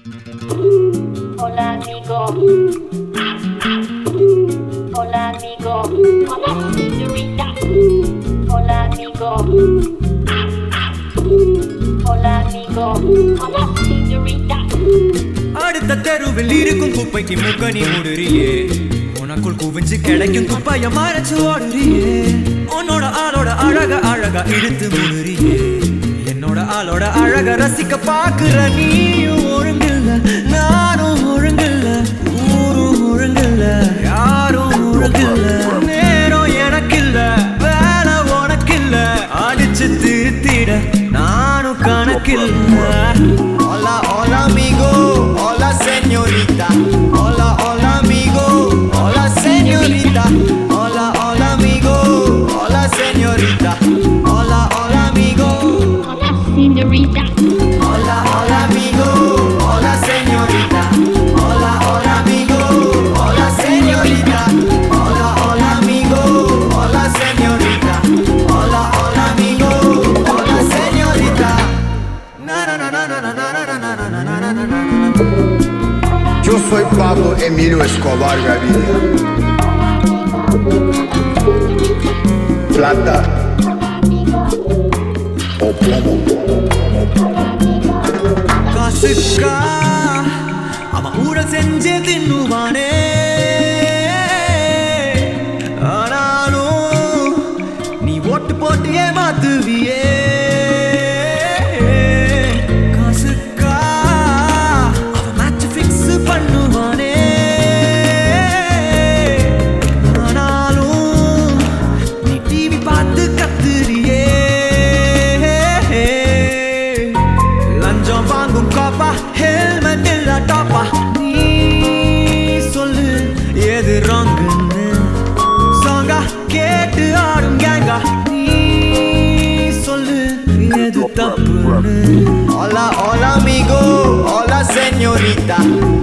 Hola amigo. Hola amigo. Hola señorita. Hola amigo. Hola amigo. Hola señorita. அடுத்த தெருவில் இருக்கும் குப்பைக்கு முக்கணி முடுறியே உனக்குள் குவிஞ்சு கிடைக்கும் குப்பைய மறைச்சு ஓடுறியே உன்னோட ஆளோட அழக அழகா இழுத்து முடுறியே என்னோட ஆளோட அழக ரசிக்க பாக்குற நீயும் ஒழுங்கில்ல நானும் ஒழுங்கில்ல ஊரும் ஒழுங்கில்ல யாரும் ஒழுங்கில்ல நேரம் எனக்கில்ல வேலை உனக்கில்ல அடிச்சு திருத்திட நானும் கணக்கில்ல Hola, hola amigo, hola señorita. Hola, hola amigo, hola señorita. Hola, hola amigo, hola señorita. Hola, hola amigo. Hola señorita. Hola, hola amigo, hola señorita. Hola, hola amigo, hola señorita. Hola, hola amigo, hola señorita. Hola, hola amigo, hola señorita. Na na na na na na na na na na na na na na. Yo soy Pablo Emilio Escobar Gaviria. Plata o plomo. காசுக்கா அவன் ஊழல் செஞ்சு தின்னுவானே ஆனாலும் நீ ஓட்டு போட்டு ஏமாத்துவியே காசுக்கா அவன் match fix பண்ணுவானே ஆனாலும் நீ டிவி பார்த்து கத்துறியே லஞ்சம் வாங்கும் காப்பா ஹெல்மெட் இல்ல டாப்பா நீ சொல்லு எது ராங்குன்னு சாங்கா கேட்டு ஆடும் கேங்கா நீ சொல்லு எது தப்புன்னு Hola, hola amigo, hola señorita.